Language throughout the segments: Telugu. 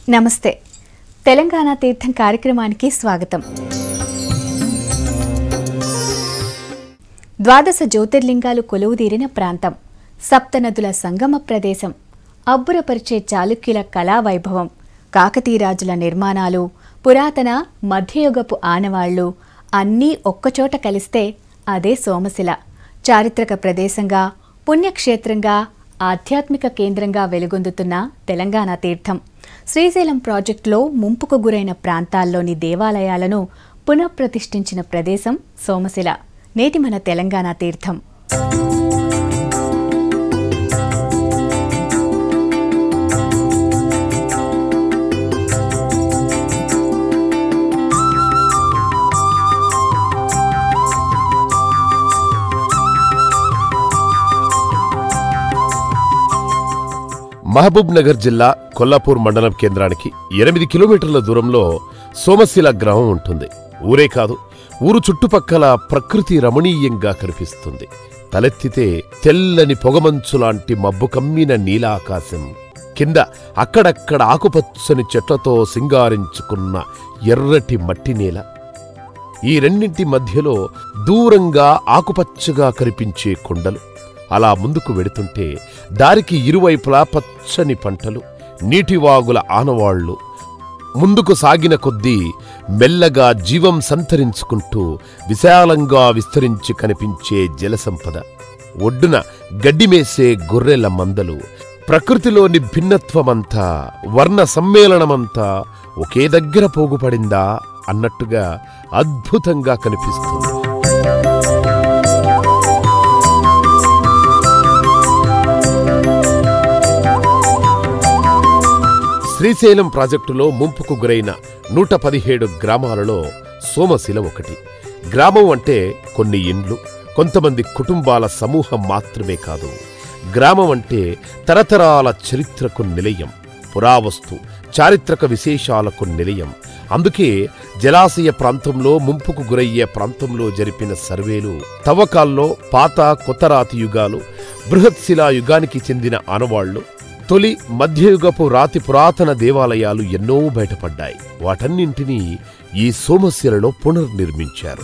నమస్తే తెలంగాణ తీర్థం కార్యక్రమానికి స్వాగతం ద్వాదశ జ్యోతిర్లింగాలు కొలువుదీరిన ప్రాంతం సప్తనదుల సంగమ ప్రదేశం అబ్బురపరిచే చాళుక్యుల కళా వైభవం కాకతీరాజుల నిర్మాణాలు పురాతన మధ్యయుగపు ఆనవాళ్లు అన్నీ ఒక్కచోట కలిస్తే అదే సోమశిల చారిత్రక ప్రదేశంగా పుణ్యక్షేత్రంగా ఆధ్యాత్మిక కేంద్రంగా వెలుగొందుతున్న తెలంగాణ తీర్థం శ్రీశైలం ప్రాజెక్టులో ముంపుకు గురైన ప్రాంతాల్లోని దేవాలయాలను పునఃప్రతిష్ఠించిన ప్రదేశం సోమశిల నేటి మన తెలంగాణ తీర్థం మహబూబ్ నగర్ జిల్లా కొల్లాపూర్ మండలం కేంద్రానికి ఎనిమిది కిలోమీటర్ల దూరంలో సోమశిల గ్రామం ఉంటుంది ఊరే కాదు ఊరు చుట్టుపక్కల ప్రకృతి రమణీయంగా కనిపిస్తుంది తలెత్తితే తెల్లని పొగమంచు లాంటి మబ్బు కమ్మిన నీలాకాశం కింద అక్కడక్కడ ఆకుపచ్చని చెట్లతో సింగారించుకున్న ఎర్రటి మట్టి నేల ఈ రెండింటి మధ్యలో దూరంగా ఆకుపచ్చగా కనిపించే కొండలు అలా ముందుకు వెడుతుంటే దారికి ఇరువైపులా పచ్చని పంటలు నీటివాగుల ఆనవాళ్లు ముందుకు సాగిన కొద్దీ మెల్లగా జీవం సంతరించుకుంటూ విశాలంగా విస్తరించి కనిపించే జలసంపద ఒడ్డున గడ్డిమేసే గొర్రెల మందలు ప్రకృతిలోని భిన్నత్వమంతా వర్ణ సమ్మేళనమంతా ఒకే దగ్గర పోగుపడిందా అన్నట్టుగా అద్భుతంగా కనిపిస్తుంది శ్రీశైలం ప్రాజెక్టులో ముంపుకు గురైన నూట పదిహేడు గ్రామాలలో సోమశిల ఒకటి గ్రామం అంటే కొన్ని ఇండ్లు కొంతమంది కుటుంబాల సమూహం మాత్రమే కాదు గ్రామం అంటే తరతరాల చరిత్రకు నిలయం పురావస్తు చారిత్రక విశేషాలకు నిలయం అందుకే జలాశయ ప్రాంతంలో ముంపుకు గురయ్యే ప్రాంతంలో జరిపిన సర్వేలు తవ్వకాల్లో పాత కొత్తరాతి యుగాలు బృహత్శిలా యుగానికి చెందిన ఆనవాళ్లు తొలి మధ్యయుగపు రాతి పురాతన దేవాలయాలు ఎన్నో బయటపడ్డాయి వాటన్నింటినీ ఈ సోమశిలలో పునర్నిర్మించారు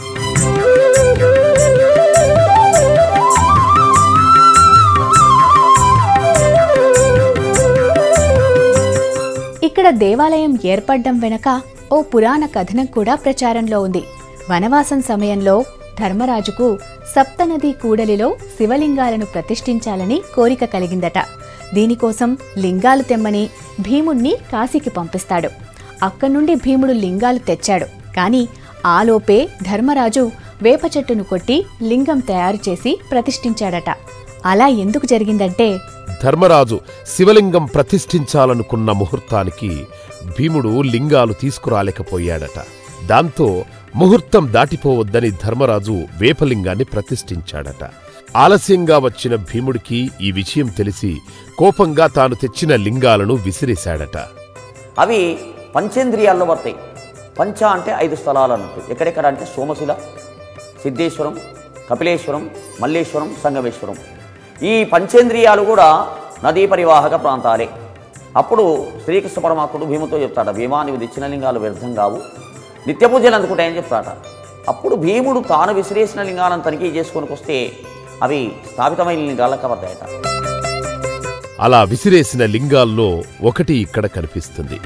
ఇక్కడ దేవాలయం ఏర్పడ్డం వెనక ఓ పురాణ కథనం కూడా ప్రచారంలో ఉంది వనవాసం సమయంలో ధర్మరాజుకు సప్తనది కూడలిలో శివలింగాలను ప్రతిష్ఠించాలని కోరిక కలిగిందట దీనికోసం లింగాలు తెమ్మని భీముణ్ణి కాశీకి పంపిస్తాడు అక్కడి నుండి భీముడు లింగాలు తెచ్చాడు కాని ఆలోపే ధర్మరాజు వేప చెట్టును కొట్టి లింగం తయారు చేసి ప్రతిష్ఠించాడట అలా ఎందుకు జరిగిందంటే ధర్మరాజు శివలింగం ప్రతిష్ఠించాలనుకున్న ముహూర్తానికి భీముడు లింగాలు తీసుకురాలేకపోయాడట దాంతో ముహూర్తం దాటిపోవద్దని ధర్మరాజు వేపలింగాన్ని ప్రతిష్ఠించాడట ఆలస్యంగా వచ్చిన భీముడికి ఈ విషయం తెలిసి కోపంగా తాను తెచ్చిన లింగాలను విసిరేశాడట అవి పంచేంద్రియాల్లో పడతాయి పంచ అంటే ఐదు స్థలాలు అన్నట్టు ఎక్కడెక్కడ అంటే సోమశిల సిద్ధేశ్వరం కపిలేశ్వరం మల్లేశ్వరం సంగమేశ్వరం ఈ పంచేంద్రియాలు కూడా నదీ పరివాహక ప్రాంతాలే అప్పుడు శ్రీకృష్ణ పరమాత్ముడు భీముతో చెప్తాడ భీమా నీవు తెచ్చిన లింగాలు వ్యర్థం కావు నిత్య పూజలు అందుకుంటాయని చెప్తాట అప్పుడు భీముడు తాను విసిరేసిన లింగాలను తనిఖీ చేసుకొని వస్తే అవి స్థాపితమైన లింగాలకు కబడతాయట అలా విసిరేసిన లింగాల్లో ఒకటి ఇక్కడ కనిపిస్తుంది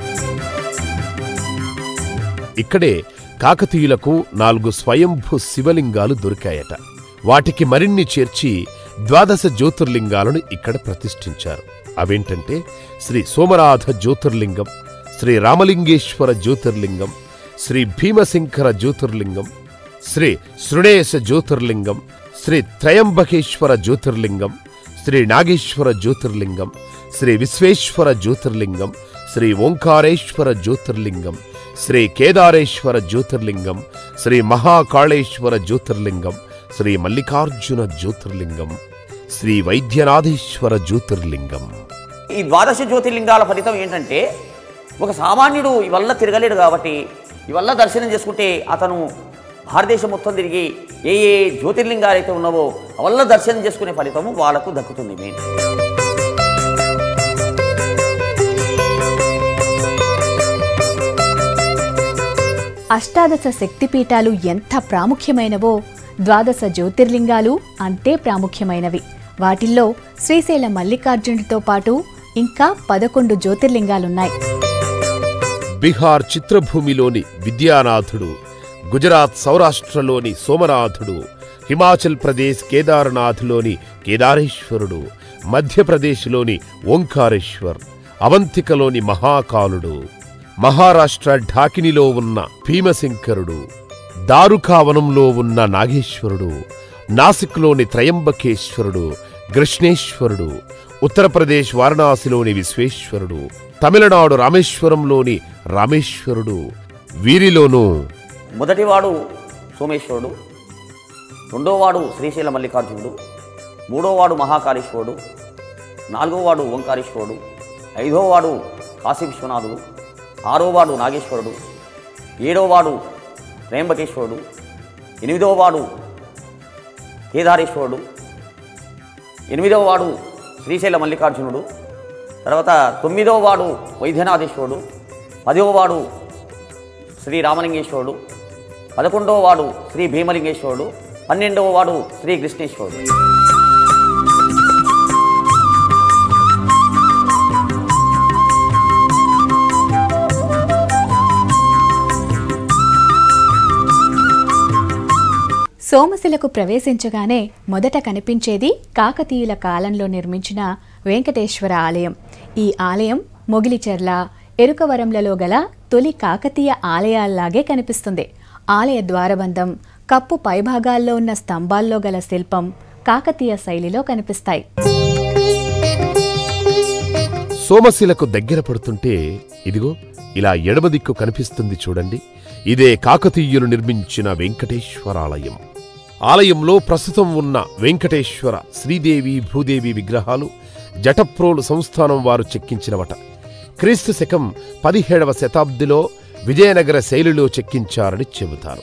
ఇక్కడే కాకతీయులకు నాలుగు స్వయంభూ శివలింగాలు దొరికాయట వాటికి మరిన్ని చేర్చి ద్వాదశ జ్యోతిర్లింగాలను ఇక్కడ ప్రతిష్ఠించారు అవేంటంటే శ్రీ సోమనాథ జ్యోతిర్లింగం శ్రీ రామలింగేశ్వర జ్యోతిర్లింగం శ్రీ భీమశంకర జ్యోతిర్లింగం శ్రీ శృణేశ జ్యోతిర్లింగం శ్రీ త్రయంబకేశ్వర జ్యోతిర్లింగం శ్రీ నాగేశ్వర జ్యోతిర్లింగం శ్రీ విశ్వేశ్వర జ్యోతిర్లింగం శ్రీ ఓంకారేశ్వర జ్యోతిర్లింగం శ్రీ కేదారేశ్వర జ్యోతిర్లింగం శ్రీ మహాకాళేశ్వర జ్యోతిర్లింగం శ్రీ మల్లికార్జున జ్యోతిర్లింగం శ్రీ వైద్యనాథేశ్వర జ్యోతిర్లింగం ఈ ద్వాదశ జ్యోతిర్లింగాల ఫలితం ఏంటంటే ఒక సామాన్యుడు ఇవల్ల తిరగలేడు కాబట్టి ఇవల్ల దర్శనం చేసుకుంటే అతను భారతదేశం మొత్తం తిరిగి ఏ ఏ జ్యోతిర్లింగాలు అయితే ఉన్నావో అవల్ల దర్శనం చేసుకునే ఫలితము వాళ్ళకు దక్కుతుంది మెయిన్ అష్టాదశ శక్తిపీఠాలు ఎంత ప్రాముఖ్యమైనవో ద్వాదశ జ్యోతిర్లింగాలు అంతే ప్రాముఖ్యమైనవి వాటిల్లో శ్రీశైల మల్లికార్జునుడితో పాటు ఇంకా పదకొండు జ్యోతిర్లింగాలున్నాయి బీహార్ చిత్రభూమిలోని విద్యానాథుడు గుజరాత్ సౌరాష్ట్రలోని సోమనాథుడు హిమాచల్ ప్రదేశ్ కేదార్నాథ్లోని కేదారేశ్వరుడు మధ్యప్రదేశ్లోని ఓంకారేశ్వర్ అవంతికలోని మహాకాలుడు మహారాష్ట్ర ఢాకినిలో ఉన్న భీమశంకరుడు దారుకావనంలో ఉన్న నాగేశ్వరుడు నాసిక్లోని త్రయంబకేశ్వరుడు కృష్ణేశ్వరుడు ఉత్తరప్రదేశ్ వారణాసిలోని విశ్వేశ్వరుడు తమిళనాడు రామేశ్వరంలోని రామేశ్వరుడు వీరిలోనూ మొదటివాడు సోమేశ్వరుడు రెండోవాడు శ్రీశైల మల్లికార్జునుడు మూడోవాడు మహాకాళేశ్వరుడు నాలుగోవాడు ఓంకారేశ్వరుడు ఐదోవాడు కాశీ విశ్వనాథుడు ఆరోవాడు నాగేశ్వరుడు ఏడోవాడు త్రయంబకేశ్వరుడు ఎనిమిదోవాడు కేదారేశ్వరుడు ఎనిమిదవ వాడు శ్రీశైల మల్లికార్జునుడు తర్వాత తొమ్మిదవ వాడు వైద్యనాథేశ్వరుడు పదవ వాడు శ్రీ రామలింగేశ్వరుడు పదకొండవ వాడు శ్రీ భీమలింగేశ్వరుడు పన్నెండవ వాడు శ్రీ కృష్ణేశ్వరుడు సోమశిలకు ప్రవేశించగానే మొదట కనిపించేది కాకతీయుల కాలంలో నిర్మించిన వెంకటేశ్వర ఆలయం ఈ ఆలయం మొగిలిచెర్ల ఎరుకవరంలలో గల తొలి కాకతీయ ఆలయాల్లాగే కనిపిస్తుంది ఆలయ ద్వారబంధం కప్పు పైభాగాల్లో ఉన్న స్తంభాల్లో గల శిల్పం కాకతీయ శైలిలో కనిపిస్తాయి సోమశిలకు దగ్గర పడుతుంటే ఇదిగో ఇలా ఎడమ దిక్కు కనిపిస్తుంది చూడండి ఇదే కాకతీయులు నిర్మించిన వెంకటేశ్వరాలయం ఆలయంలో ప్రస్తుతం ఉన్న వెంకటేశ్వర శ్రీదేవి భూదేవి విగ్రహాలు జటప్రోలు సంస్థానం వారు చెక్కించినవట క్రీస్తు శకం పదిహేడవ శతాబ్దిలో విజయనగర శైలిలో చెక్కించారని చెబుతారు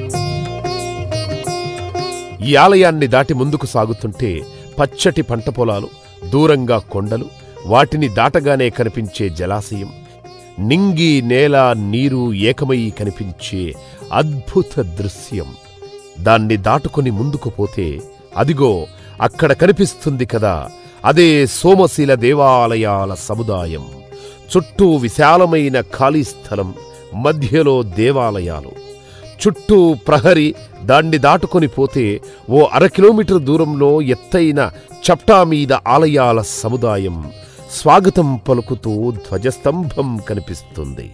ఈ ఆలయాన్ని దాటి ముందుకు సాగుతుంటే పచ్చటి పంట పొలాలు దూరంగా కొండలు వాటిని దాటగానే కనిపించే జలాశయం నింగి నేల నీరు ఏకమై కనిపించే అద్భుత దృశ్యం దాన్ని దాటుకుని ముందుకు పోతే అదిగో అక్కడ కనిపిస్తుంది కదా అదే సోమశిల దేవాలయాల సముదాయం చుట్టూ విశాలమైన ఖాళీ స్థలం మధ్యలో దేవాలయాలు చుట్టూ ప్రహరి దాన్ని దాటుకొని పోతే ఓ అర కిలోమీటర్ దూరంలో ఎత్తైన చప్టా మీద ఆలయాల సముదాయం స్వాగతం పలుకుతూ ధ్వజస్తంభం కనిపిస్తుంది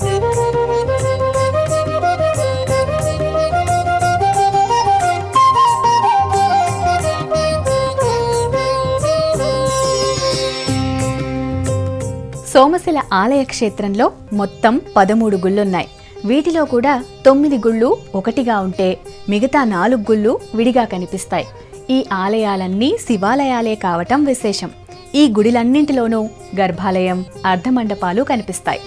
సోమశిల ఆలయ క్షేత్రంలో మొత్తం పదమూడు గుళ్ళున్నాయి వీటిలో కూడా తొమ్మిది గుళ్ళు ఒకటిగా ఉంటే మిగతా నాలుగు గుళ్ళు విడిగా కనిపిస్తాయి ఈ ఆలయాలన్నీ శివాలయాలే కావటం విశేషం ఈ గుడిలన్నింటిలోనూ గర్భాలయం అర్ధమండపాలు కనిపిస్తాయి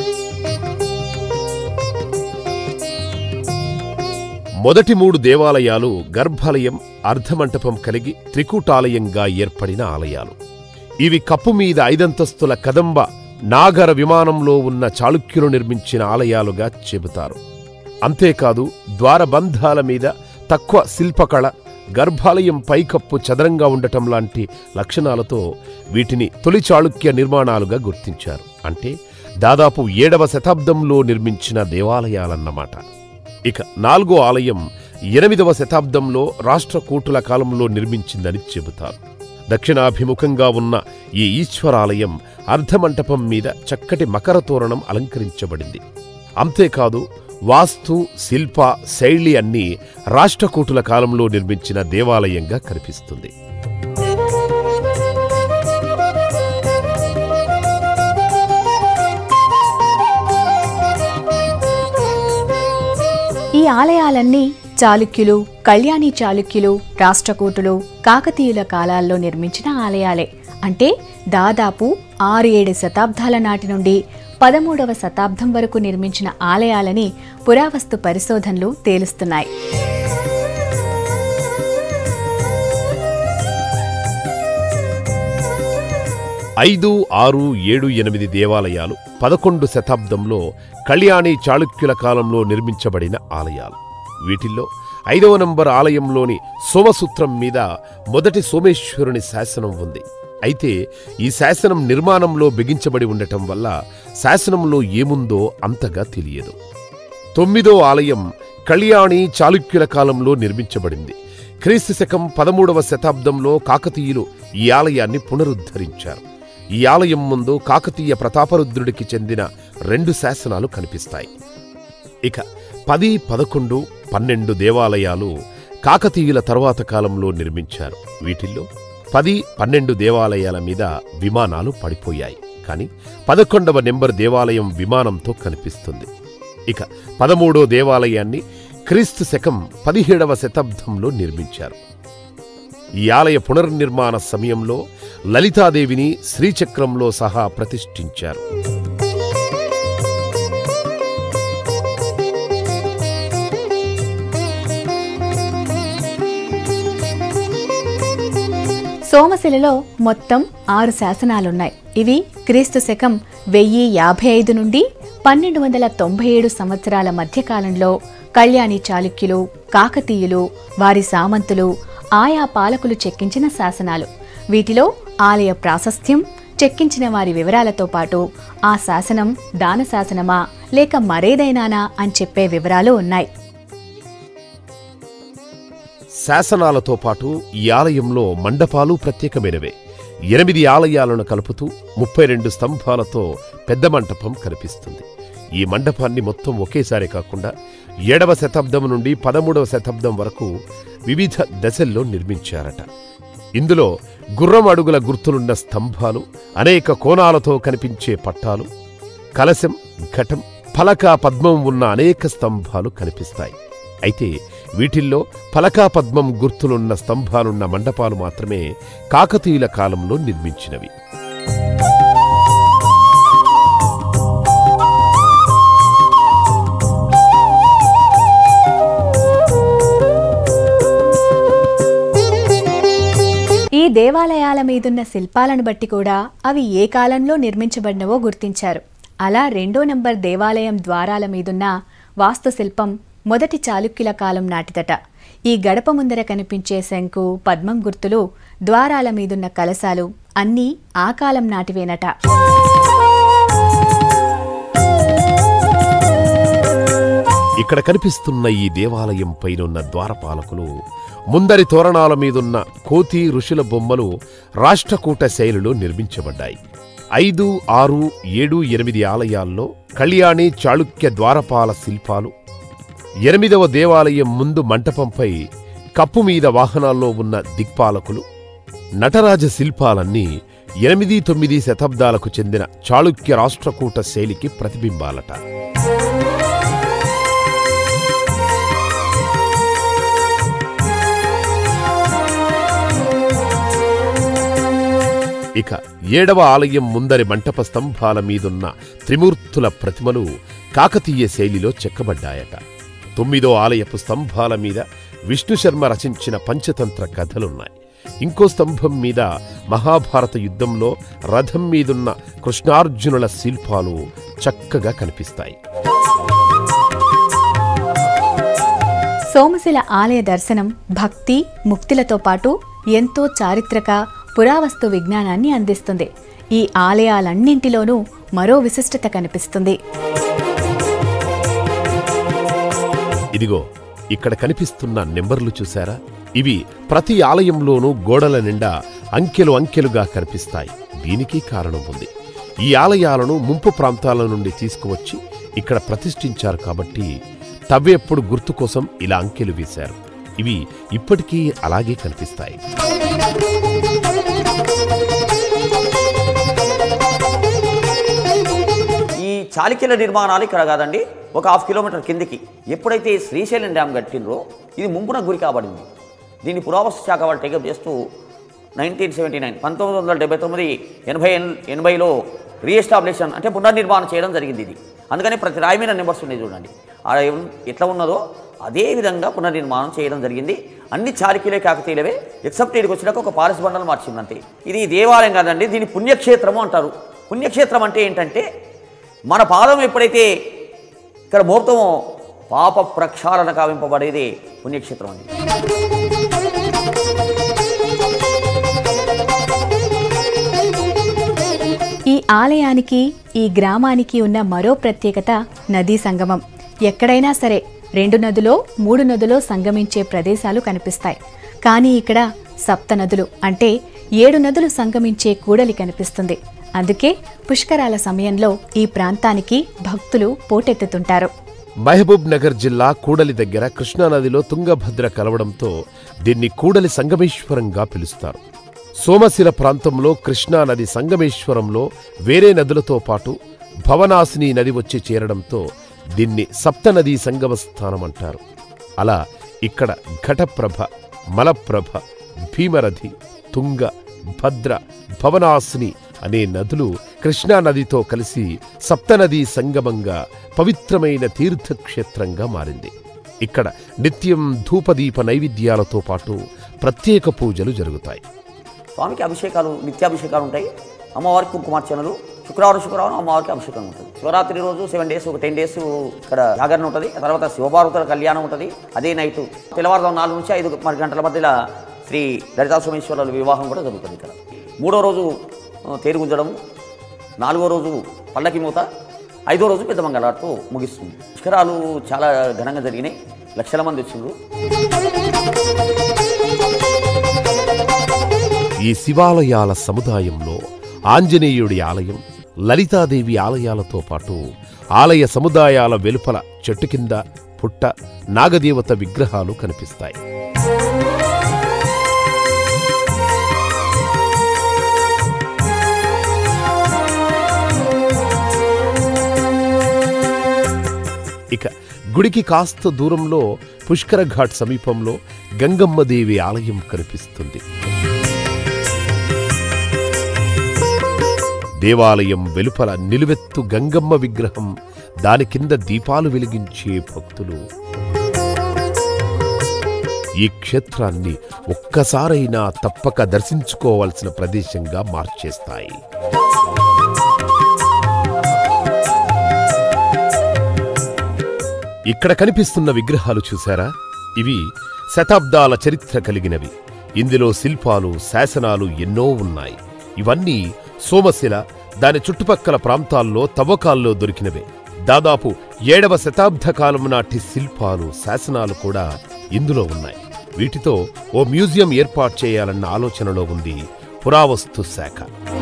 మొదటి మూడు దేవాలయాలు గర్భాలయం అర్ధమంటపం కలిగి త్రికూటాలయంగా ఏర్పడిన ఆలయాలు ఇవి కప్పు మీద ఐదంతస్తుల కదంబ నాగర విమానంలో ఉన్న చాళుక్యులు నిర్మించిన ఆలయాలుగా చెబుతారు అంతేకాదు ద్వారబంధాల మీద తక్కువ శిల్పకళ గర్భాలయం పైకప్పు చదరంగా ఉండటం లాంటి లక్షణాలతో వీటిని తొలి చాళుక్య నిర్మాణాలుగా గుర్తించారు అంటే దాదాపు ఏడవ శతాబ్దంలో నిర్మించిన దేవాలయాలన్నమాట ఇక నాలుగో ఆలయం ఎనిమిదవ శతాబ్దంలో రాష్ట్రకూటుల కాలంలో నిర్మించిందని చెబుతారు దక్షిణాభిముఖంగా ఉన్న ఈ ఈశ్వరాలయం అర్ధమంటపం మీద చక్కటి మకర తోరణం అలంకరించబడింది అంతేకాదు వాస్తు శిల్ప శైలి అన్నీ రాష్ట్రకూటుల కాలంలో నిర్మించిన దేవాలయంగా కనిపిస్తుంది ఈ ఆలయాలన్నీ చాళుక్యులు కళ్యాణి చాళుక్యులు రాష్ట్రకూటులు కాకతీయుల కాలాల్లో నిర్మించిన ఆలయాలే అంటే దాదాపు ఆరు ఏడు శతాబ్దాల నాటి నుండి పదమూడవ శతాబ్దం వరకు నిర్మించిన ఆలయాలని పురావస్తు పరిశోధనలు తేలుస్తున్నాయి ఐదు ఆరు ఏడు ఎనిమిది దేవాలయాలు పదకొండు శతాబ్దంలో కళ్యాణి చాళుక్యుల కాలంలో నిర్మించబడిన ఆలయాలు వీటిల్లో ఐదవ నంబర్ ఆలయంలోని సోమసూత్రం మీద మొదటి సోమేశ్వరుని శాసనం ఉంది అయితే ఈ శాసనం నిర్మాణంలో బిగించబడి ఉండటం వల్ల శాసనంలో ఏముందో అంతగా తెలియదు తొమ్మిదో ఆలయం కళ్యాణి చాళుక్యుల కాలంలో నిర్మించబడింది క్రీస్తు శకం పదమూడవ శతాబ్దంలో కాకతీయులు ఈ ఆలయాన్ని పునరుద్ధరించారు ఈ ఆలయం ముందు కాకతీయ ప్రతాపరుద్రుడికి చెందిన రెండు శాసనాలు కనిపిస్తాయి ఇక పది పదకొండు పన్నెండు దేవాలయాలు కాకతీయుల తరువాత కాలంలో నిర్మించారు వీటిల్లో పది పన్నెండు దేవాలయాల మీద విమానాలు పడిపోయాయి కానీ పదకొండవ నెంబర్ దేవాలయం విమానంతో కనిపిస్తుంది ఇక పదమూడో దేవాలయాన్ని క్రీస్తు శకం పదిహేడవ శతాబ్దంలో నిర్మించారు ఈ ఆలయ పునర్నిర్మాణ సమయంలో లలితాదేవిని శ్రీచక్రంలో సహా ప్రతిష్ఠించారు సోమశిలలో మొత్తం ఆరు శాసనాలున్నాయి ఇవి క్రీస్తు శకం వెయ్యి యాభై ఐదు నుండి పన్నెండు వందల తొంభై ఏడు సంవత్సరాల మధ్యకాలంలో కళ్యాణి చాళుక్యులు కాకతీయులు వారి సామంతులు ఆయా పాలకులు చెక్కించిన శాసనాలు వీటిలో ఆలయ ప్రాశస్త్యం చెక్కించిన వారి వివరాలతో పాటు ఆ శాసనం దాన శాసనమా లేక మరేదైనానా అని చెప్పే వివరాలు ఉన్నాయి శాసనాలతో పాటు ఈ ఆలయంలో మండపాలు ప్రత్యేకమైనవే ఎనిమిది ఆలయాలను కలుపుతూ ముప్పై రెండు స్తంభాలతో పెద్ద మంటపం కనిపిస్తుంది ఈ మండపాన్ని మొత్తం ఒకేసారి కాకుండా ఏడవ శతాబ్దం నుండి పదమూడవ శతాబ్దం వరకు వివిధ దశల్లో నిర్మించారట ఇందులో గుర్రం అడుగుల గుర్తులున్న స్తంభాలు అనేక కోణాలతో కనిపించే పట్టాలు కలశం ఘటం ఫలక పద్మం ఉన్న అనేక స్తంభాలు కనిపిస్తాయి అయితే వీటిల్లో ఫలకా పద్మం గుర్తులున్న స్తంభాలున్న మండపాలు మాత్రమే కాకతీయుల కాలంలో నిర్మించినవి ఈ దేవాలయాల మీదున్న శిల్పాలను బట్టి కూడా అవి ఏ కాలంలో నిర్మించబడినవో గుర్తించారు అలా రెండో నంబర్ దేవాలయం ద్వారాల మీదున్న వాస్తుశిల్పం మొదటి చాళుక్యుల కాలం నాటిదట ఈ గడప ముందర కనిపించే శంకు పద్మం గుర్తులు ద్వారాల మీదున్న కలశాలు అన్నీ ఆ కాలం నాటివేనట ఇక్కడ కనిపిస్తున్న ఈ దేవాలయం పైనున్న ద్వారపాలకులు ముందరి తోరణాల మీదున్న కోతి ఋషుల బొమ్మలు రాష్ట్రకూట శైలిలో నిర్మించబడ్డాయి ఐదు ఆరు ఏడు ఎనిమిది ఆలయాల్లో కళ్యాణి చాళుక్య ద్వారపాల శిల్పాలు ఎనిమిదవ దేవాలయం ముందు మంటపంపై కప్పు మీద వాహనాల్లో ఉన్న దిక్పాలకులు నటరాజ శిల్పాలన్నీ ఎనిమిది తొమ్మిది శతాబ్దాలకు చెందిన చాళుక్య రాష్ట్రకూట శైలికి ప్రతిబింబాలట ఇక ఏడవ ఆలయం ముందరి మంటప స్తంభాల మీదున్న త్రిమూర్తుల ప్రతిమలు కాకతీయ శైలిలో చెక్కబడ్డాయట తొమ్మిదో ఆలయపు స్తంభాల మీద విష్ణు శర్మ రచించిన పంచతంత్ర కథలున్నాయి ఇంకో స్తంభం మీద మహాభారత యుద్ధంలో రథం మీదున్న కృష్ణార్జునుల శిల్పాలు చక్కగా కనిపిస్తాయి సోమశిల ఆలయ దర్శనం భక్తి ముక్తిలతో పాటు ఎంతో చారిత్రక పురావస్తు విజ్ఞానాన్ని అందిస్తుంది ఈ ఆలయాలన్నింటిలోనూ మరో విశిష్టత కనిపిస్తుంది ఇదిగో ఇక్కడ కనిపిస్తున్న నెంబర్లు చూశారా ఇవి ప్రతి ఆలయంలోనూ గోడల నిండా అంకెలు అంకెలుగా కనిపిస్తాయి దీనికి కారణం ఉంది ఈ ఆలయాలను ముంపు ప్రాంతాల నుండి తీసుకువచ్చి ఇక్కడ ప్రతిష్ఠించారు కాబట్టి తవ్వేప్పుడు గుర్తు కోసం ఇలా అంకెలు వేశారు ఇవి ఇప్పటికీ అలాగే కనిపిస్తాయి ఈ చాళుక్యుల నిర్మాణాలు ఇక్కడ కాదండి ఒక హాఫ్ కిలోమీటర్ కిందికి ఎప్పుడైతే శ్రీశైలం డ్యామ్ కట్టినరో ఇది ముంపున గురి కాబడింది దీన్ని పురావస్తు శాఖ వాళ్ళు టేకప్ చేస్తూ నైన్టీన్ సెవెంటీ నైన్ పంతొమ్మిది వందల డెబ్బై తొమ్మిది ఎనభై ఎన్- ఎనభైలో రీఎస్టాబ్లిషన్ అంటే పునర్నిర్మాణం చేయడం జరిగింది ఇది అందుకని ప్రతి రాయి మీద నెంబర్స్ ఉన్నాయి చూడండి ఆడ ఏం- ఎట్లా ఉన్నదో అదే విధంగా పునర్నిర్మాణం చేయడం జరిగింది అన్ని చాళుక్యులే కాకతీయులవే ఎక్సెప్ట్ ఇక్కడికి వచ్చినాక ఒక పారిస్ బండలు మార్చింది అంతే ఇది దేవాలయం కాదండి దీన్ని పుణ్యక్షేత్రము అంటారు పుణ్యక్షేత్రం అంటే ఏంటంటే మన పాదం ఎప్పుడైతే ఇక్కడ మోపుతామో పాప ప్రక్షాళన కావింపబడేది పుణ్యక్షేత్రం అండి ఈ ఆలయానికి ఈ గ్రామానికి ఉన్న మరో ప్రత్యేకత నదీ సంగమం ఎక్కడైనా సరే రెండు నదులో మూడు నదులో సంగమించే ప్రదేశాలు కనిపిస్తాయి కానీ ఇక్కడ సప్త నదులు అంటే ఏడు నదులు సంగమించే కూడలి కనిపిస్తుంది అందుకే పుష్కరాల సమయంలో ఈ ప్రాంతానికి భక్తులు పోటెత్తుతుంటారు మహబూబ్ నగర్ జిల్లా కూడలి దగ్గర కృష్ణానదిలో తుంగభద్ర కలవడంతో దీన్ని కూడలి సంగమేశ్వరంగా పిలుస్తారు సోమశిల ప్రాంతంలో కృష్ణానది సంగమేశ్వరంలో వేరే నదులతో పాటు భవనాసిని నది వచ్చి చేరడంతో దీన్ని సప్తనదీ సంగమ స్థానం అంటారు అలా ఇక్కడ ఘటప్రభ మలప్రభ భీమరథి తుంగ భద్ర భవనాసిని అనే నదులు కృష్ణానదితో కలిసి సప్తనదీ సంగమంగా పవిత్రమైన తీర్థక్షేత్రంగా మారింది ఇక్కడ నిత్యం ధూపదీప నైవేద్యాలతో పాటు ప్రత్యేక పూజలు జరుగుతాయి స్వామికి అభిషేకాలు నిత్యాభిషేకాలు ఉంటాయి అమ్మవారికి కుంకుమార్చనలు శుక్రవారం శుక్రవారం అమ్మవారికి అభిషేకం ఉంటుంది శివరాత్రి రోజు సెవెన్ డేస్ ఒక టెన్ డేస్ ఇక్కడ జాగరణ ఉంటుంది ఆ తర్వాత శివపార్వతుల కళ్యాణం ఉంటుంది అదే నైట్ తెల్లవారుదాం నాలుగు నుంచి ఐదు మరి గంటల మధ్యలో శ్రీ లలితా సోమేశ్వరుల వివాహం కూడా జరుగుతుంది ఇక్కడ మూడో రోజు ఆ, తేరు గుంజడం నాలుగో రోజు పల్లకి మూత ఐదో రోజు పెద్ద మంగళారుతో ముగిస్తుంది పుష్కరాలు చాలా ఘనంగా జరిగినాయి లక్షల మంది వచ్చిండ్రు ఈ శివాలయాల సముదాయంలో ఆంజనేయుడి ఆలయం లలితాదేవి ఆలయాలతో పాటు ఆలయ సముదాయాల వెలుపల చెట్టు కింద పుట్ట నాగదేవత విగ్రహాలు కనిపిస్తాయి ఇక గుడికి కాస్త దూరంలో పుష్కర ఘాట్ సమీపంలో గంగమ్మదేవి ఆలయం కనిపిస్తుంది దేవాలయం వెలుపల నిలువెత్తు గంగమ్మ విగ్రహం దాని కింద దీపాలు వెలిగించే భక్తులు ఈ క్షేత్రాన్ని ఒక్కసారైనా తప్పక దర్శించుకోవాల్సిన ప్రదేశంగా మార్చేస్తాయి ఇక్కడ కనిపిస్తున్న విగ్రహాలు చూశారా ఇవి శతాబ్దాల చరిత్ర కలిగినవి ఇందులో శిల్పాలు శాసనాలు ఎన్నో ఉన్నాయి ఇవన్నీ సోమశిల దాని చుట్టుపక్కల ప్రాంతాల్లో తవ్వకాల్లో దొరికినవే దాదాపు ఏడవ శతాబ్ద కాలం నాటి శిల్పాలు శాసనాలు కూడా ఇందులో ఉన్నాయి వీటితో ఓ మ్యూజియం ఏర్పాటు చేయాలన్న ఆలోచనలో ఉంది పురావస్తు శాఖ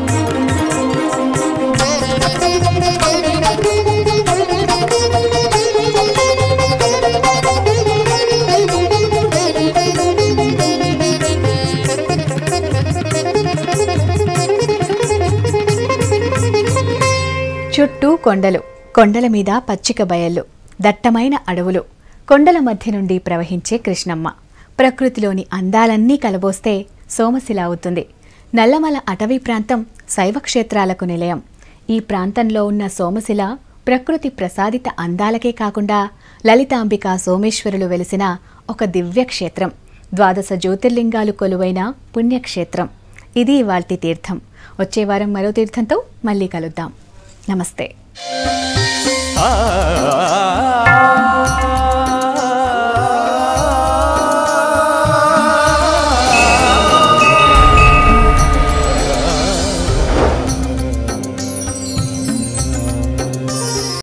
చుట్టూ కొండలు కొండల మీద పచ్చిక బయళ్ళు దట్టమైన అడవులు కొండల మధ్య నుండి ప్రవహించే కృష్ణమ్మ ప్రకృతిలోని అందాలన్నీ కలబోస్తే సోమశిల అవుతుంది నల్లమల అటవీ ప్రాంతం శైవ క్షేత్రాలకు నిలయం ఈ ప్రాంతంలో ఉన్న సోమశిల ప్రకృతి ప్రసాదిత అందాలకే కాకుండా లలితాంబిక సోమేశ్వరులు వెలిసిన ఒక దివ్య క్షేత్రం ద్వాదశ జ్యోతిర్లింగాలు కొలువైన పుణ్యక్షేత్రం ఇది ఇవాల్టి తీర్థం వచ్చే వారం మరో తీర్థంతో మళ్ళీ కలుద్దాం నమస్తే ఆ